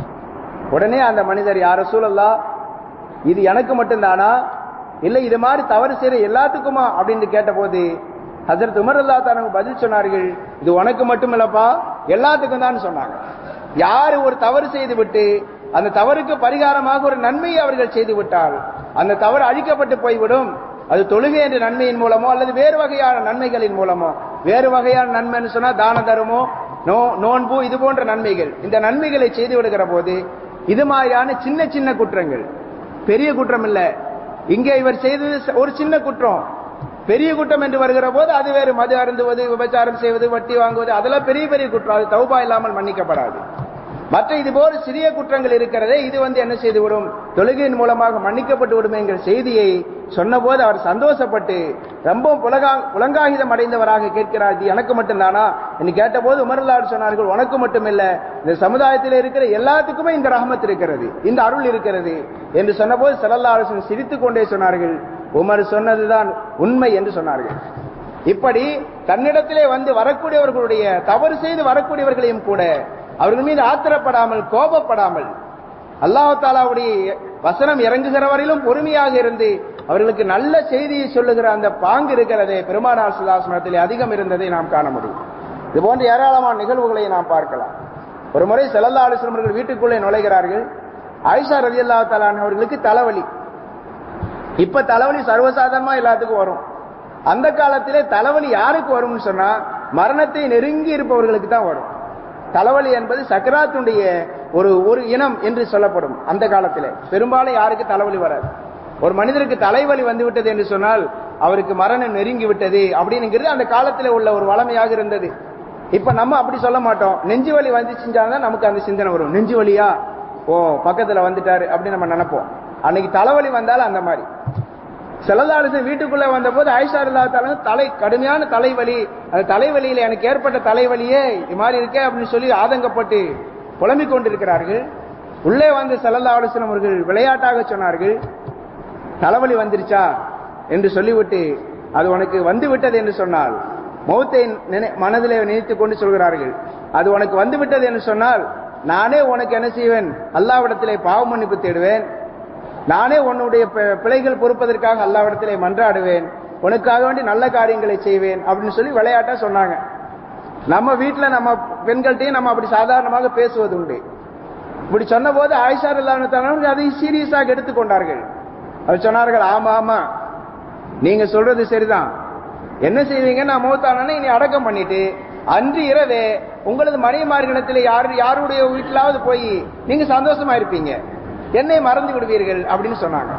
உடனே அந்த மனிதர் யார சூழல்லா இது எனக்கு மட்டும்தானா இல்ல இது மாதிரி தவறு செய்யற எல்லாத்துக்குமா அப்படின்னு கேட்டபோது ஹசரத் உமர் அல்லா தானவங்க பதில் சொன்னார்கள் இது உனக்கு மட்டும் இல்லப்பா எல்லாத்துக்கும் தான் சொன்னாங்க யாரு ஒரு தவறு செய்து விட்டு அந்த தவறுக்கு பரிகாரமாக ஒரு நன்மையை அவர்கள் செய்து விட்டால் அந்த தவறு அழிக்கப்பட்டு போய்விடும் அது தொழுகை என்ற நன்மையின் மூலமோ அல்லது வேறு வகையான நன்மைகளின் மூலமோ வேறு வகையான நன்மைன்னு சொன்னா தான தருமோ நோ நோன்பு இது போன்ற நன்மைகள் இந்த நன்மைகளை செய்து விடுகிற போது இது மாதிரியான சின்ன சின்ன குற்றங்கள் பெரிய குற்றம் இல்ல இங்கே இவர் செய்தது ச- ஒரு சின்ன குற்றம் பெரிய குற்றம் என்று வருகிற போது அது வேறு மது அருந்துவது விபச்சாரம் செய்வது வட்டி வாங்குவது அதெல்லாம் பெரிய பெரிய குற்றம் அது தௌபா இல்லாமல் மன்னிக்கப்படாது மற்ற இது போல சிறிய குற்றங்கள் இருக்கிறதே இது வந்து என்ன செய்துவிடும் தொழுகையின் மூலமாக மன்னிக்கப்பட்டு விடும் என்கிற செய்தியை சொன்னபோது அவர் சந்தோஷப்பட்டு ரொம்ப புலகா புலங்காகிதம் அடைந்தவராக கேட்கிறார் இது எனக்கு மட்டும்தானா என்று கேட்டபோது உமர்லாடு சொன்னார்கள் உனக்கு மட்டுமில்ல இந்த சமுதாயத்தில் இருக்கிற எல்லாத்துக்குமே இந்த ரஹமத் இருக்கிறது இந்த அருள் இருக்கிறது என்று சொன்னபோது செல்லல்லாடு சிரித்துக் கொண்டே சொன்னார்கள் உமர் சொன்னதுதான் உண்மை என்று சொன்னார்கள் இப்படி தன்னிடத்திலே வந்து வரக்கூடியவர்களுடைய தவறு செய்து வரக்கூடியவர்களையும் கூட அவர்கள் மீது ஆத்திரப்படாமல் கோபப்படாமல் அல்லாஹ் தாலாவுடைய வசனம் இறங்குகிற வரையிலும் பொறுமையாக இருந்து அவர்களுக்கு நல்ல செய்தியை சொல்லுகிற அந்த பாங்கு இருக்கிறதே பெருமானார் சுல்லாசனத்திலே அதிகம் இருந்ததை நாம் காண முடியும் இது போன்ற ஏராளமான நிகழ்வுகளை நாம் பார்க்கலாம் ஒரு முறை செல்லல்லா அலிஸ்லம் அவர்கள் வீட்டுக்குள்ளே நுழைகிறார்கள் ஆயிஷா ரவி அல்லா அவர்களுக்கு தலைவலி இப்ப தலைவலி சர்வசாதாரணமா எல்லாத்துக்கும் வரும் அந்த காலத்திலே தலைவலி யாருக்கு வரும்னு சொன்னா மரணத்தை நெருங்கி இருப்பவர்களுக்கு தான் வரும் தலைவலி என்பது சக்கராத்துடைய ஒரு ஒரு இனம் என்று சொல்லப்படும் அந்த காலத்திலே பெரும்பாலும் யாருக்கு தலைவலி வராது ஒரு மனிதருக்கு தலைவலி வந்து விட்டது என்று சொன்னால் அவருக்கு மரணம் நெருங்கி விட்டது அப்படிங்கிறது அந்த காலத்திலே உள்ள ஒரு வளமையாக இருந்தது இப்ப நம்ம அப்படி சொல்ல மாட்டோம் நெஞ்சு வலி வந்துச்சுட்டாதான் நமக்கு அந்த சிந்தனை வரும் நெஞ்சு வலியா ஓ பக்கத்துல வந்துட்டாரு அப்படின்னு நம்ம நினைப்போம் அன்னைக்கு தலைவலி வந்தாலும் அந்த மாதிரி செல்லதாலிசன் வீட்டுக்குள்ள வந்தபோது ஆயிஷா அல்லா தலை கடுமையான தலைவலி அந்த தலைவலியில எனக்கு ஏற்பட்ட தலைவலியே இது மாதிரி இருக்கே அப்படின்னு சொல்லி ஆதங்கப்பட்டு புலம்பிக் கொண்டிருக்கிறார்கள் உள்ளே வந்து செல்லல்லா அலிஸ்லம் அவர்கள் விளையாட்டாக சொன்னார்கள் தலைவலி வந்துருச்சா என்று சொல்லிவிட்டு அது உனக்கு வந்து விட்டது என்று சொன்னால் மௌத்தை நினை- மனதிலே நினைத்துக் கொண்டு சொல்கிறார்கள் அது உனக்கு வந்து விட்டது என்று சொன்னால் நானே உனக்கு என்ன செய்வேன் அல்லாவிடத்திலே பாவ மன்னிப்பு தேடுவேன் நானே உன்னுடைய பி- பிழைகள் பொறுப்பதற்காக அல்லாவிடத்திலே மன்றாடுவேன் உனக்காக வேண்டி நல்ல காரியங்களை செய்வேன் அப்படின்னு சொல்லி விளையாட்டா சொன்னாங்க நம்ம வீட்டுல நம்ம பெண்கள்கிட்டயும் நம்ம அப்படி சாதாரணமாக பேசுவது உண்டு இப்படி சொன்ன போது ஆயிஷா இல்லாம அதை சீரியஸாக எடுத்துக்கொண்டார்கள் அவர் சொன்னார்கள் ஆமா ஆமா நீங்க சொல்றது சரிதான் என்ன செய்வீங்க நான் மூத்தானே இனி அடக்கம் பண்ணிட்டு அன்று இரவே உங்களது மனைவிமார்களிடத்தில் யார் யாருடைய வீட்டிலாவது போய் நீங்க சந்தோஷமா இருப்பீங்க என்னை மறந்து விடுவீர்கள் அப்படின்னு சொன்னாங்க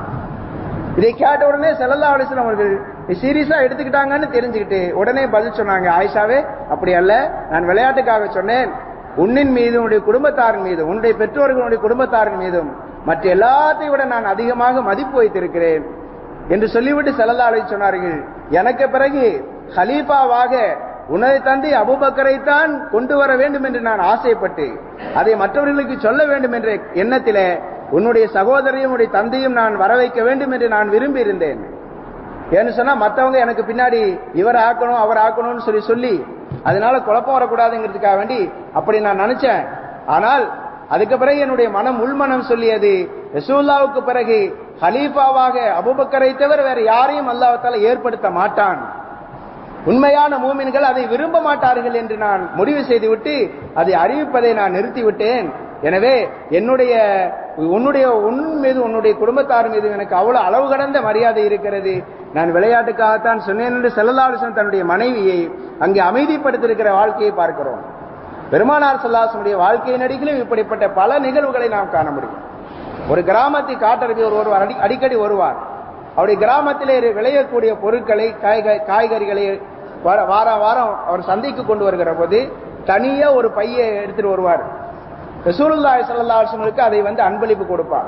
இதை கேட்ட உடனே செல்லல்லா அலிஸ்லாம் அவர்கள் சீரியஸா எடுத்துக்கிட்டாங்கன்னு தெரிஞ்சுக்கிட்டு உடனே பதில் சொன்னாங்க ஆயிஷாவே அப்படி அல்ல நான் விளையாட்டுக்காக சொன்னேன் உன்னின் மீதும் உன்னுடைய குடும்பத்தாரின் மீதும் உன்னுடைய பெற்றோர்களுடைய குடும்பத்தாரின் மீதும் மற்ற எல்லாத்தையும் விட நான் அதிகமாக மதிப்பு வைத்திருக்கிறேன் என்று சொல்லிவிட்டு செல்லல்லா அலி சொன்னார்கள் எனக்கு பிறகு ஹலீஃபாவாக உனது தந்தை அபுபக்கரைத்தான் கொண்டு வர வேண்டும் என்று நான் ஆசைப்பட்டு அதை மற்றவர்களுக்கு சொல்ல வேண்டும் என்ற எண்ணத்திலே உன்னுடைய சகோதரியும் உன்னுடைய தந்தையும் நான் வர வைக்க வேண்டும் என்று நான் விரும்பி இருந்தேன் ஏன்னு சொன்னா மத்தவங்க எனக்கு பின்னாடி இவர் ஆக்கணும் அவர் ஆக்கணும்னு சொல்லி சொல்லி அதனால குழப்பம் வரக்கூடாதுங்கிறதுக்காக வேண்டி அப்படி நான் நினைச்சேன் ஆனால் அதுக்கு பிறகு என்னுடைய மனம் உள்மனம் சொல்லியது ரசூல்லாவுக்கு பிறகு ஹலீஃபாவாக அபுபக்கரை தவிர வேற யாரையும் அல்லாஹ்தால ஏற்படுத்த மாட்டான் உண்மையான மூமின்கள் அதை விரும்ப மாட்டார்கள் என்று நான் முடிவு செய்துவிட்டு அதை அறிவிப்பதை நான் நிறுத்திவிட்டேன் எனவே என்னுடைய உன்னுடைய உன் மீது உன்னுடைய குடும்பத்தார் மீது எனக்கு அவ்வளவு அளவு கடந்த மரியாதை இருக்கிறது நான் விளையாட்டுக்காகத்தான் சொன்னேன் என்று செல்லலாலுசன் தன்னுடைய மனைவியை அங்கே அமைதிப்படுத்தியிருக்கிற வாழ்க்கையை பார்க்கிறோம் பெருமானார் சல்லாசனுடைய வாழ்க்கை நடிகளும் இப்படிப்பட்ட பல நிகழ்வுகளை நாம் காண முடியும் ஒரு கிராமத்தை காட்டறவி ஒரு ஒருவர் அடி- அடிக்கடி வருவார் அவருடைய கிராமத்திலே விளையக்கூடிய பொருட்களை காய்க- காய்கறிகளை வார- வாரம் வாரம் அவர் சந்தைக்கு கொண்டு வருகிற போது தனியா ஒரு பையை எடுத்துட்டு வருவார் ரசூலுல்லாஹி ஸல்லல்லாஹு அலைஹி வஸல்லுக்கு அதை வந்து அன்பளிப்பு கொடுப்பார்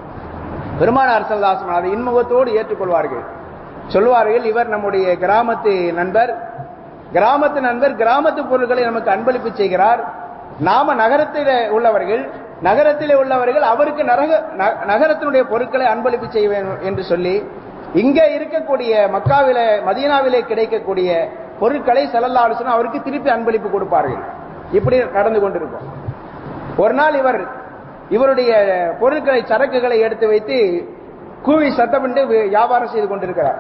பெருமானார் ஸல்லல்லாஹு அதை இன்முகத்தோடு ஏற்றுக்கொள்வார்கள் சொல்வார்கள் இவர் நம்முடைய கிராமத்து நண்பர் கிராமத்து நண்பர் கிராமத்து பொருட்களை நமக்கு அன்பளிப்பு செய்கிறார் நாம நகரத்தில் உள்ளவர்கள் நகரத்திலே உள்ளவர்கள் அவருக்கு நரக ந- நகரத்தினுடைய பொருட்களை அன்பளிப்பு செய்ய வேண்டும் என்று சொல்லி இங்க இருக்கக்கூடிய மக்காவிலே மதீனாவிலே கிடைக்கக்கூடிய பொருட்களை ஸல்லல்லாஹு அலைஹி வஸல்லம் அவருக்கு திருப்பி அன்பளிப்பு கொடுப்பார்கள் இப்படி நடந்து கொண்டிருக்கும் ஒரு நாள் இவர் இவருடைய பொருட்களை சரக்குகளை எடுத்து வைத்து கூவி சத்தமிட்டு வி- வியாபாரம் செய்து கொண்டிருக்கிறார்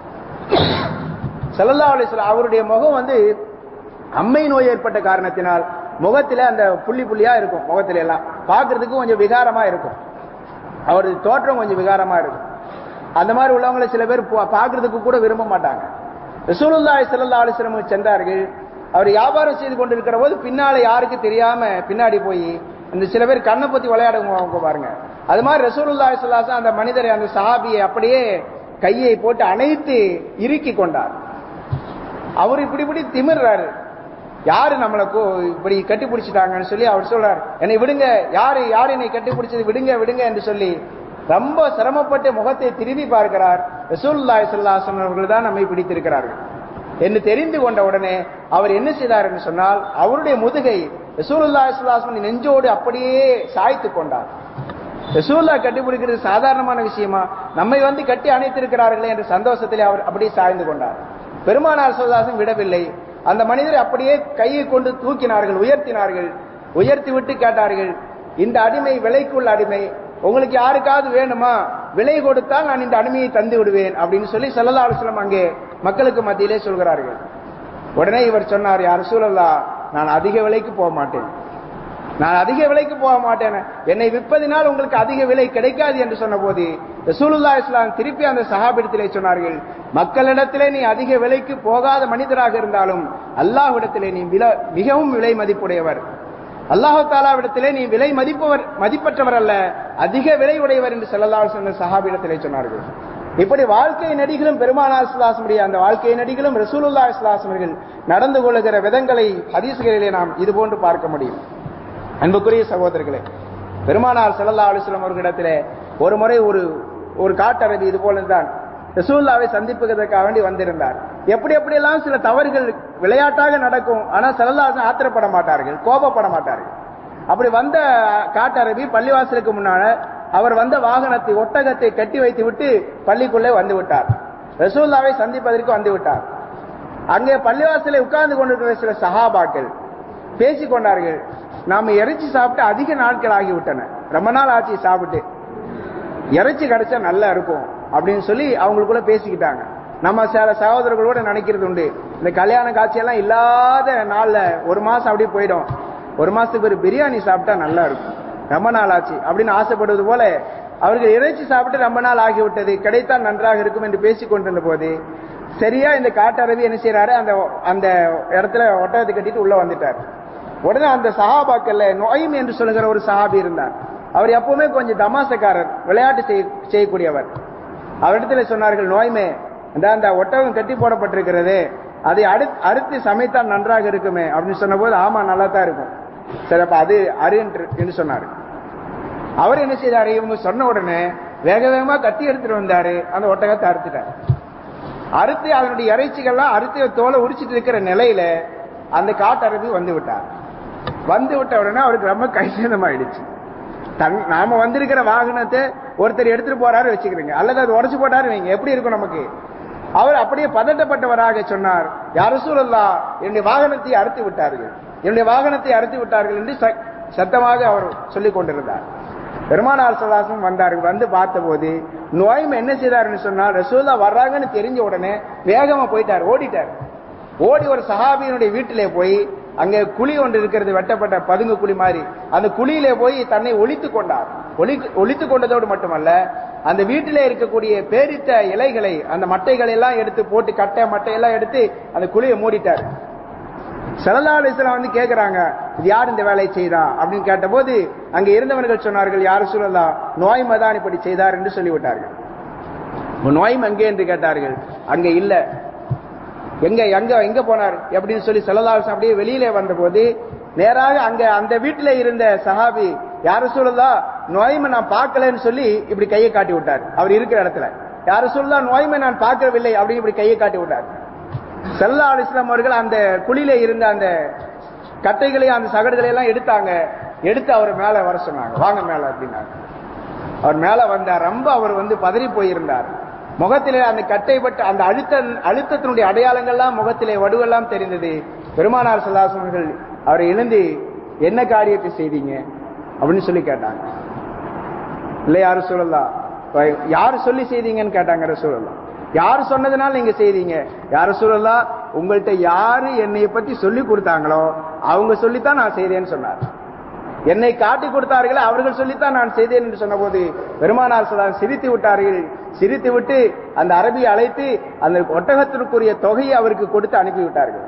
ஸல்லல்லாஹு அலைஹி வஸல்லம் அவருடைய முகம் வந்து அம்மை நோய் ஏற்பட்ட காரணத்தினால் முகத்தில அந்த புள்ளி புள்ளியா இருக்கும் முகத்தில எல்லாம் பார்க்கிறதுக்கு கொஞ்சம் விகாரமா இருக்கும் அவரது தோற்றம் கொஞ்சம் விகாரமா இருக்கும் அந்த மாதிரி உள்ளவங்களை சில பேர் பா- பார்க்கிறதுக்கு கூட விரும்ப மாட்டாங்க ரசூலுல்லாஹி ஸல்லல்லாஹு அலைஹி வஸல்லம் சென்றார்கள் அவர் வியாபாரம் செய்து கொண்டிருக்கிற போது பின்னால யாருக்கு தெரியாம பின்னாடி போய் இந்த சில பேர் கண்ணை பத்தி விளையாடுவாங்க பாருங்க அது மாதிரி ரசூலுல்லாஹி ஸல்லல்லாஹு அலைஹி வஸல்லம் அந்த மனிதரை அந்த சஹாபியை அப்படியே கையை போட்டு அணைத்து இறுக்கி கொண்டார் அவர் இப்படி இப்படி திமிர்றாரு யாரு நம்மளை கோ- இப்படி கட்டி பிடிச்சிட்டாங்கன்னு சொல்லி அவர் சொல்றார் என்னை விடுங்க யாரு யாரு என்னை கட்டி பிடிச்சது விடுங்க விடுங்க என்று சொல்லி ரொம்ப சிரமப்பட்டு முகத்தை திரும்பி பார்க்கிறார் ரசூலுல்லாஹி ஸல்லல்லாஹு அலைஹி வஸல்லம் அவர்கள் தான் நம்மை பிடித்திருக்கிறார்கள் என்று தெரிந்து கொண்ட உடனே அவர் என்ன செய்தார் என்று சொன்னால் அவருடைய முதுகை ரசூலுல்லாஹி ஸல்லல்லாஹு அலைஹி வஸல்லம் நெஞ்சோடு அப்படியே சாய்த்து கொண்டார் ரசூல்லா கட்டி பிடிக்கிறது சாதாரணமான விஷயமா நம்மை வந்து கட்டி அணைத்திருக்கிறார்களே என்ற சந்தோஷத்திலே அவர் அப்படியே சாய்ந்து கொண்டார் பெருமானார் சோதாசம் விடவில்லை அந்த மனிதரை அப்படியே கையை கொண்டு தூக்கினார்கள் உயர்த்தினார்கள் உயர்த்தி விட்டு கேட்டார்கள் இந்த அடிமை விலைக்குள்ள அடிமை உங்களுக்கு யாருக்காவது வேணுமா விலை கொடுத்தால் நான் இந்த அடிமையை தந்து விடுவேன் அப்படின்னு சொல்லி சல்லல்லா அலுவலம் அங்கே மக்களுக்கு மத்தியிலே சொல்கிறார்கள் உடனே இவர் சொன்னார் யார் சூழல்லா நான் அதிக விலைக்கு போக மாட்டேன் நான் அதிக விலைக்கு போக மாட்டேன் என்னை விற்பதினால் உங்களுக்கு அதிக விலை கிடைக்காது என்று சொன்ன போது ரசூலுல்லா இஸ்லாம் திருப்பி அந்த சஹாபிடத்திலே சொன்னார்கள் மக்களிடத்திலே நீ அதிக விலைக்கு போகாத மனிதராக இருந்தாலும் அல்லாஹ்விடத்திலே நீ வில- மிகவும் விலை மதிப்புடையவர் அல்லாஹு தாலாவிடத்திலே நீ விலை மதிப்பவர் மதிப்பற்றவர் அல்ல அதிக விலை உடையவர் என்று செல்லல்லாஹு சொன்ன சஹாபிடத்திலே சொன்னார்கள் இப்படி வாழ்க்கை நடிகளும் பெருமானார் சுல்லாசமுடைய அந்த வாழ்க்கை நடிகளும் ரசூலுல்லா இஸ்லாசம் அவர்கள் நடந்து கொள்ளுகிற விதங்களை ஹதீஸ்களிலே நாம் இது போன்று பார்க்க முடியும் அன்புக்குரிய சகோதரர்களே பெருமானார் ஸல்லல்லாஹு அலைஹி வஸல்லம் அவர்களிடத்திலே ஒரு முறை ஒரு ஒரு காட்டரபி இது போலதான் ரசூல்லாவை சந்திப்புவதற்காக வேண்டி வந்திருந்தார் எப்படி எப்படியெல்லாம் சில தவறுகள் விளையாட்டாக நடக்கும் ஆனா செல்லல்லாசன் ஆத்திரப்பட மாட்டார்கள் கோபப்பட மாட்டார்கள் அப்படி வந்த காட்டரபி பள்ளிவாசலுக்கு முன்னால அவர் வந்த வாகனத்தை ஒட்டகத்தை கட்டி வைத்து விட்டு பள்ளிக்குள்ளே வந்து விட்டார் ரசூல்லாவை சந்திப்பதற்கு வந்து விட்டார் அங்கே பள்ளிவாசலை உட்கார்ந்து கொண்டிருக்கிற சில சஹாபாக்கள் பேசிக் கொண்டார்கள் நாம இறைச்சி சாப்பிட்டு அதிக நாட்கள் ஆகிவிட்டன ரொம்ப நாள் ஆச்சு சாப்பிட்டு இறைச்சி கிடைச்சா நல்லா இருக்கும் அப்படின்னு சொல்லி அவங்களுக்குள்ள பேசிக்கிட்டாங்க நம்ம சில சகோதரர்களோட நினைக்கிறது உண்டு இந்த கல்யாண காட்சியெல்லாம் இல்லாத நாள்ல ஒரு மாசம் அப்படியே போயிடும் ஒரு மாசத்துக்கு ஒரு பிரியாணி சாப்பிட்டா நல்லா இருக்கும் ரொம்ப நாள் ஆச்சு அப்படின்னு ஆசைப்படுவது போல அவர்கள் இறைச்சி சாப்பிட்டு ரொம்ப நாள் ஆகிவிட்டது கிடைத்தால் நன்றாக இருக்கும் என்று பேசிக் கொண்டிருந்த போது சரியா இந்த காட்டரவி என்ன செய்யறாரு அந்த அந்த இடத்துல ஒட்டகத்தை கட்டிட்டு உள்ள வந்துட்டார் உடனே அந்த சஹாபாக்கள்ல நொய்ம் என்று சொல்லுகிற ஒரு சஹாபி இருந்தார் அவர் எப்பவுமே கொஞ்சம் தமாசக்காரர் விளையாட்டு செய்ய- செய்யக்கூடியவர் அவரிடத்துல சொன்னார்கள் நோய்மே இந்த அந்த ஒட்டகம் கட்டி போடப்பட்டிருக்கிறது அதை அடுத்து அறுத்து சமைத்தால் நன்றாக இருக்குமே அப்படின்னு சொன்னபோது ஆமா நல்லா தான் இருக்கும் சரி அப்ப அது அரு என்று- என்று சொன்னார் அவர் என்ன செய்தாரு இவங்க சொன்ன உடனே வேக வேகமா கத்தி எடுத்துட்டு வந்தாரு அந்த ஒட்டகத்தை அறுத்துட்டார் அறுத்து அதனுடைய இறைச்சிகள்லாம் அறுத்து தோலை உரிச்சிட்டு இருக்கிற நிலையில அந்த காட்டரபி வந்து விட்டார் வந்து விட்ட உடனே அவருக்கு ரொம்ப கைசேதமாயிடுச்சு தன் நாம வந்திருக்கிற வாகனத்தை ஒருத்தர் எடுத்துட்டு போறாரு வச்சுக்கிறீங்க அல்லது அது உடைச்சு போட்டாரு வைங்க எப்படி இருக்கும் நமக்கு அவர் அப்படியே பதட்டப்பட்டவராக சொன்னார் யார் சூழல்லா என்னுடைய வாகனத்தை அறுத்து விட்டார்கள் என்னுடைய வாகனத்தை அறுத்து விட்டார்கள் என்று ச- சத்தமாக அவர் சொல்லிக் கொண்டிருந்தார் பெருமானார் சல்லாசம் வந்தார்கள் வந்து பார்த்தபோது நோய்ம் என்ன செய்தாருன்னு சொன்னால் ரசூல்லா வர்றாங்கன்னு தெரிஞ்ச உடனே வேகமா போயிட்டார் ஓடிட்டார் ஓடி ஒரு சஹாபியினுடைய வீட்டிலே போய் அங்கே குழி ஒன்று இருக்கிறது வெட்டப்பட்ட பதுங்கு குழி மாதிரி அந்த குழியிலே போய் தன்னை ஒளித்து கொண்டார் ஒளி ஒளித்து கொண்டதோடு மட்டுமல்ல அந்த வீட்டிலே இருக்கக்கூடிய பேரித்த இலைகளை அந்த மட்டைகளை எல்லாம் எடுத்து போட்டு கட்டை மட்டையெல்லாம் எடுத்து அந்த குழியை மூடிட்டார் சல்லா அலிஸ்லாம் வந்து கேக்குறாங்க இது யார் இந்த வேலையை செய்தா அப்படின்னு கேட்டபோது அங்க இருந்தவர்கள் சொன்னார்கள் யார் சொல்லலாம் நோய் மதான் இப்படி செய்தார் என்று சொல்லிவிட்டார்கள் நோய் அங்கே என்று கேட்டார்கள் அங்க இல்ல எங்க எங்க எங்க போனார் அப்படின்னு சொல்லி செல்லலாசம் அப்படியே வெளியிலே வந்தபோது நேராக அங்க அந்த வீட்டுல இருந்த சஹாபி யார சொல்லலா நோய்மை நான் பார்க்கலன்னு சொல்லி இப்படி கையை காட்டி விட்டார் அவர் இருக்கிற இடத்துல யார சொல்லலா நோய்மை நான் பார்க்கவில்லை அப்படின்னு இப்படி கையை காட்டி விட்டார் செல்லா அலி இஸ்லாம் அவர்கள் அந்த குழியில இருந்த அந்த கட்டைகளை அந்த சகடுகளை எல்லாம் எடுத்தாங்க எடுத்து அவர் மேல வர சொன்னாங்க வாங்க மேல அப்படின்னாங்க அவர் மேல வந்தார் ரொம்ப அவர் வந்து பதறி போயிருந்தார் முகத்திலே அந்த கட்டைப்பட்ட அந்த அழுத்த அழுத்தத்தினுடைய அடையாளங்கள்லாம் முகத்திலே வடுவெல்லாம் தெரிந்தது பெருமானார் சல்லாசனர்கள் அவரை எழுந்து என்ன காரியத்தை செய்தீங்க அப்படின்னு சொல்லி கேட்டாங்க இல்ல யாரு சொல்லலாம் யாரு சொல்லி செய்தீங்கன்னு கேட்டாங்க ரசூலல்லாம் யாரு சொன்னதுனால நீங்க செய்தீங்க யாரு சொல்லலாம் உங்கள்கிட்ட யாரு என்னை பத்தி சொல்லி கொடுத்தாங்களோ அவங்க சொல்லித்தான் நான் செய்தேன்னு சொன்னார் என்னை காட்டி கொடுத்தார்களே அவர்கள் சொல்லித்தான் நான் செய்தேன் என்று சொன்னபோது பெருமானார் சொல்லார் சிரித்து விட்டார்கள் சிரித்து விட்டு அந்த அரபியை அழைத்து அந்த ஒட்டகத்திற்குரிய தொகையை அவருக்கு கொடுத்து அனுப்பிவிட்டார்கள்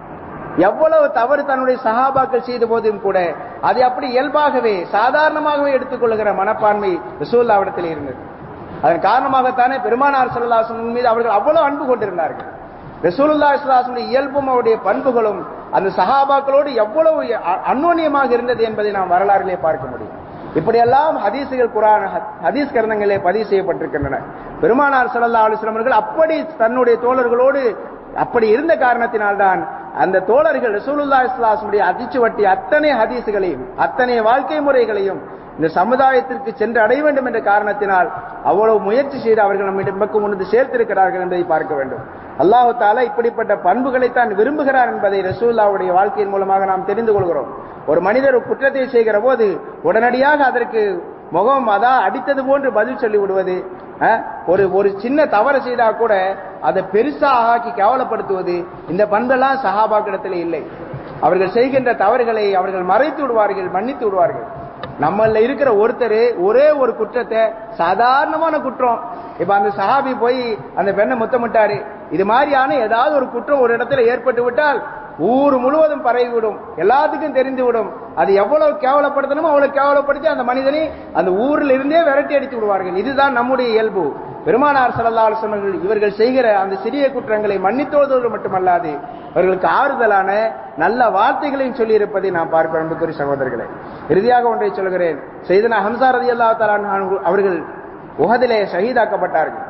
எவ்வளவு தவறு தன்னுடைய சகாபாக்கள் செய்த போதும் கூட அதை அப்படி இயல்பாகவே சாதாரணமாகவே எடுத்துக்கொள்ளுகிற மனப்பான்மை ரசூல்லாவிடத்தில் இருந்தது அதன் காரணமாகத்தானே பெருமானார் சல்லாசன் மீது அவர்கள் அவ்வளவு அன்பு கொண்டிருந்தார்கள் ரசூலுல்லா இஸ்லாசனுடைய இயல்பும் அவருடைய பண்புகளும் அந்த சஹாபாக்களோடு எவ்வளவு அ- அந்யோன்யமாக இருந்தது என்பதை நாம் வரலாறிலே பார்க்க முடியும் இப்படியெல்லாம் ஹதீசுகள் குரான் ஹதீஸ் கரணங்களே பதிவு செய்யப்பட்டிருக்கின்றன பெருமானார் ஸல்லல்லாஹு அலைஹி வஸல்லம் அவர்கள் அப்படி தன்னுடைய தோழர்களோடு அப்படி இருந்த காரணத்தினால்தான் அந்த தோழர்கள் ரசூலுல்லா இஸ்லாசனுடைய அதிர்ச்சி அத்தனை ஹதீசுகளையும் அத்தனை வாழ்க்கை முறைகளையும் இந்த சமுதாயத்திற்கு சென்று அடைய வேண்டும் என்ற காரணத்தினால் அவ்வளவு முயற்சி செய்து அவர்கள் நம்மிடம் பக்கம் உணர்ந்து சேர்த்திருக்கிறார்கள் என்பதை பார்க்க வேண்டும் அல்லாஹு தாலா இப்படிப்பட்ட பண்புகளை தான் விரும்புகிறார் என்பதை ரசூல்லாவுடைய வாழ்க்கையின் மூலமாக நாம் தெரிந்து கொள்கிறோம் ஒரு மனிதர் ஒரு குற்றத்தை செய்கிற போது உடனடியாக அதற்கு முகம் அதான் அடித்தது போன்று பதில் சொல்லி விடுவது அஹ், ஒரு ஒரு சின்ன தவறு செய்தா கூட அதை பெருசா ஆக்கி கேவலப்படுத்துவது இந்த பண்பெல்லாம் சஹாபாக்கிடத்தில் இல்லை அவர்கள் செய்கின்ற தவறுகளை அவர்கள் மறைத்து விடுவார்கள் மன்னித்து விடுவார்கள் நம்மள இருக்கிற ஒருத்தர் ஒரே ஒரு குற்றத்தை சாதாரணமான குற்றம் இப்ப அந்த சஹாபி போய் அந்த பெண்ணை முத்தமிட்டாரு இது மாதிரியான ஏதாவது ஒரு குற்றம் ஒரு இடத்துல ஏற்பட்டு விட்டால் ஊர் முழுவதும் பரவிவிடும் எல்லாத்துக்கும் தெரிந்து விடும் அது எவ்வளவு கேவலப்படுத்தணுமோ அவ்வளவு கேவலப்படுத்தி அந்த மனிதனை அந்த ஊரில் இருந்தே விரட்டி அடித்து விடுவார்கள் இதுதான் நம்முடைய இயல்பு பெருமானார் ஸல்லல்லாஹு அலைஹி வஸல்லம் இவர்கள் செய்கிற அந்த சிறிய குற்றங்களை மன்னித்தோதோடு மட்டுமல்லாது அவர்களுக்கு ஆறுதலான நல்ல வார்த்தைகளையும் சொல்லி இருப்பதை நாம் பார்க்கிறோம் அன்புக்குரிய சகோதரர்களே இறுதியாக ஒன்றை சொல்கிறேன் செய்தனா ஹம்சா ரதி அல்லா அவர்கள் உகதிலே ஷஹீதாக்கப்பட்டார்கள்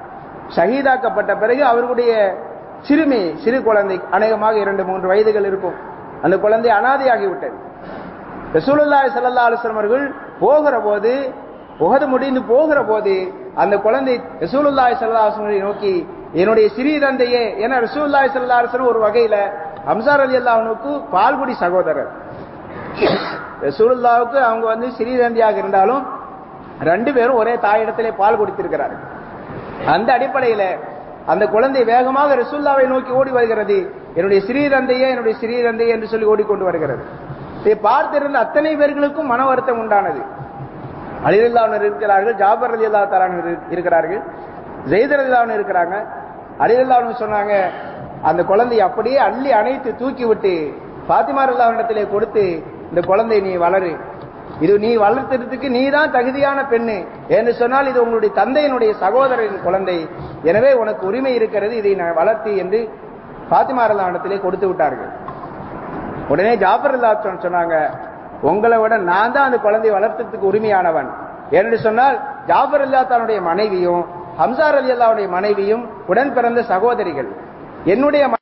ஷஹீதாக்கப்பட்ட பிறகு அவர்களுடைய சிறுமி சிறு குழந்தை அநேகமாக இரண்டு மூன்று வயதுகள் இருக்கும் அந்த குழந்தை அனாதையாகிவிட்டது ரசூலுல்லாஹி ஸல்லல்லாஹு அலைஹி வஸல்லம் அவர்கள் போகிற போது உகது முடிந்து போகிற போது அந்த குழந்தை ரசூலுல்லாஹி ஸல்லல்லாஹு அலைஹி வஸல்லம் நோக்கி என்னுடைய சிறிய தந்தையே ஏன்னா ரசூலுல்லாஹி ஸல்லல்லாஹு அலைஹி வஸல்லம் ஒரு வகையில ஹம்சார் ரலியல்லாஹு அன்ஹுக்கு பால்குடி சகோதரர் ரசூலுல்லாவுக்கு அவங்க வந்து சிறிய தந்தையாக இருந்தாலும் ரெண்டு பேரும் ஒரே தாயிடத்திலே பால் குடித்திருக்கிறார்கள் அந்த அடிப்படையில அந்த குழந்தை வேகமாக ரசூல்லாவை நோக்கி ஓடி வருகிறது என்னுடைய சிறிய தந்தையே என்னுடைய சிறிய தந்தையே என்று சொல்லி ஓடிக்கொண்டு வருகிறது இதை பார்த்திருந்த அத்தனை பேர்களுக்கும் மன வருத்தம் உண்டானது அலிரல்லாவினர் இருக்கிறார்கள் ஜாபர் அலி அல்லா இருக்கிறார்கள் ஜெயிதர் அலிலாவன் இருக்கிறாங்க அலிரல்லாவன் சொன்னாங்க அந்த குழந்தையை அப்படியே அள்ளி அணைத்து தூக்கி விட்டு பாத்திமா அல்லாவிடத்திலே கொடுத்து இந்த குழந்தை நீ வளரு இது நீ வளர்த்ததுக்கு நீ தான் தகுதியான பெண்ணு என்று சொன்னால் இது உங்களுடைய தந்தையினுடைய சகோதரரின் குழந்தை எனவே உனக்கு உரிமை இருக்கிறது இதை நான் வளர்த்து என்று பாத்திமா அல்லாவிடத்திலே கொடுத்து விட்டார்கள் உடனே ஜாஃபர் அல்லா சொன்னாங்க உங்களை விட நான் தான் அந்த குழந்தையை வளர்த்ததுக்கு உரிமையானவன் என்று சொன்னால் ஜாஃபர் அல்லா தன்னுடைய மனைவியும் ஹம்சார் அலி அல்லாவுடைய மனைவியும் உடன் பிறந்த சகோதரிகள் என்னுடைய